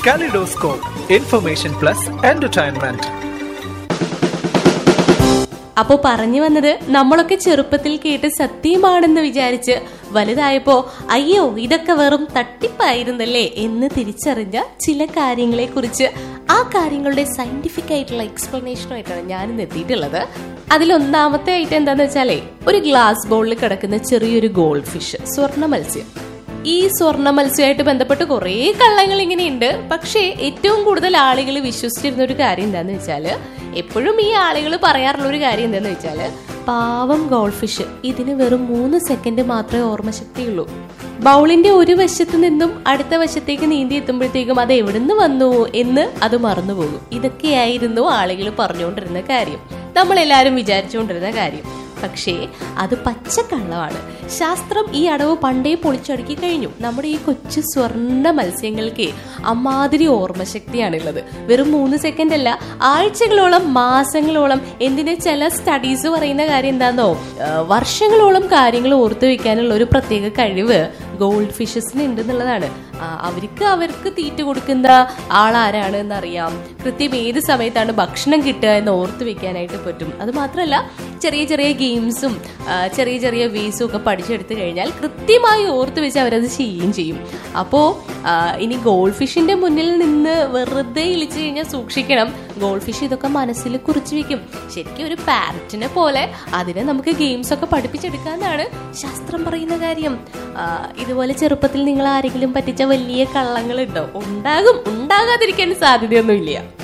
Kaleidoscope, information plus entertainment. അപ്പോ പറഞ്ഞു വന്നത് നമ്മളൊക്കെ ചെറുപ്പത്തിൽ കേട്ട് സത്യമാണെന്ന് വിചാരിച്ച് വലുതായപ്പോ അയ്യോ ഇതൊക്കെ വെറും തട്ടിപ്പായിരുന്നല്ലേ എന്ന് തിരിച്ചറിഞ്ഞ ചില കാര്യങ്ങളെ കുറിച്ച് ആ കാര്യങ്ങളുടെ സയന്റിഫിക് ആയിട്ടുള്ള എക്സ്പ്ലനേഷനുമായിട്ടാണ് ഞാനിന്ന് എത്തിയിട്ടുള്ളത് അതിലൊന്നാമത്തെ ആയിട്ട് എന്താന്ന് വെച്ചാലേ ഒരു ഗ്ലാസ് ബോളിൽ കിടക്കുന്ന ചെറിയൊരു ഗോൾഡ് ഫിഷ് സ്വർണ്ണ മത്സ്യം ഈ സ്വർണ്ണ മത്സ്യമായിട്ട് ബന്ധപ്പെട്ട് കുറേ കള്ളങ്ങൾ ഇങ്ങനെയുണ്ട് പക്ഷേ ഏറ്റവും കൂടുതൽ ആളുകൾ വിശ്വസിച്ചിരുന്ന ഒരു കാര്യം എന്താന്ന് വെച്ചാല് എപ്പോഴും ഈ ആളുകൾ പറയാറുള്ള ഒരു കാര്യം എന്താന്ന് വെച്ചാല് പാവം ഗോൾഡ് ഫിഷ് ഇതിന് വെറും മൂന്ന് സെക്കൻഡ് മാത്രമേ ഓർമ്മശക്തിയുള്ളൂ ബൗളിന്റെ ഒരു വശത്ത് നിന്നും അടുത്ത വശത്തേക്ക് നീന്തി എത്തുമ്പോഴത്തേക്കും അത് എവിടുന്ന് വന്നു എന്ന് അത് മറന്നുപോകും ഇതൊക്കെയായിരുന്നു ആളുകൾ പറഞ്ഞുകൊണ്ടിരുന്ന കാര്യം നമ്മളെല്ലാവരും വിചാരിച്ചുകൊണ്ടിരുന്ന കാര്യം പക്ഷേ അത് പച്ചക്കള്ളമാണ് ശാസ്ത്രം ഈ അടവ് പണ്ടേ പൊളിച്ചടുക്കി കഴിഞ്ഞു നമ്മുടെ ഈ കൊച്ചു സ്വർണ്ണ മത്സ്യങ്ങൾക്ക് അമ്മാതിരി ഓർമ്മശക്തിയാണുള്ളത് വെറും മൂന്ന് സെക്കൻഡ് അല്ല ആഴ്ചകളോളം മാസങ്ങളോളം എന്തിന് ചില സ്റ്റഡീസ് പറയുന്ന കാര്യം എന്താണെന്നോ ആ, വർഷങ്ങളോളം കാര്യങ്ങൾ ഓർത്തു വെക്കാനുള്ള ഒരു പ്രത്യേക കഴിവ് ഗോൾഡ് ഫിഷസിന് ഉണ്ടെന്നുള്ളതാണ് ആ, അവർക്ക് അവർക്ക് തീറ്റ കൊടുക്കുന്ന ആളാരാണ് എന്നറിയാം കൃത്യം ഏത് സമയത്താണ് ഭക്ഷണം കിട്ടുക എന്ന് ഓർത്ത് വെക്കാനായിട്ട് പറ്റും അത് മാത്രമല്ല ചെറിയ ചെറിയ ഗെയിംസും ചെറിയ ചെറിയ വേസും ഒക്കെ പഠിച്ചെടുത്തു കഴിഞ്ഞാൽ കൃത്യമായി ഓർത്ത് വെച്ച് അവരത് ചെയ്യുകയും ചെയ്യും അപ്പോൾ ഇനി ഗോൾഡ് ഫിഷിന്റെ മുന്നിൽ നിന്ന് വെറുതെ ഇളിച്ചു കഴിഞ്ഞാൽ സൂക്ഷിക്കണം ഗോൾഡ് ഫിഷ് ഇതൊക്കെ മനസ്സിൽ കുറിച്ച് വെക്കും ശരിക്കും ഒരു പാരറ്റിനെ പോലെ അതിനെ നമുക്ക് ഗെയിംസ് ഒക്കെ പഠിപ്പിച്ചെടുക്കാന്നാണ് ശാസ്ത്രം പറയുന്ന കാര്യം ആ, ഇതുപോലെ ചെറുപ്പത്തിൽ നിങ്ങൾ ആരെങ്കിലും പറ്റിച്ച വലിയ കള്ളങ്ങളുണ്ടോ ഉണ്ടാകും ഉണ്ടാകാതിരിക്കാൻ സാധ്യതയൊന്നുമില്ല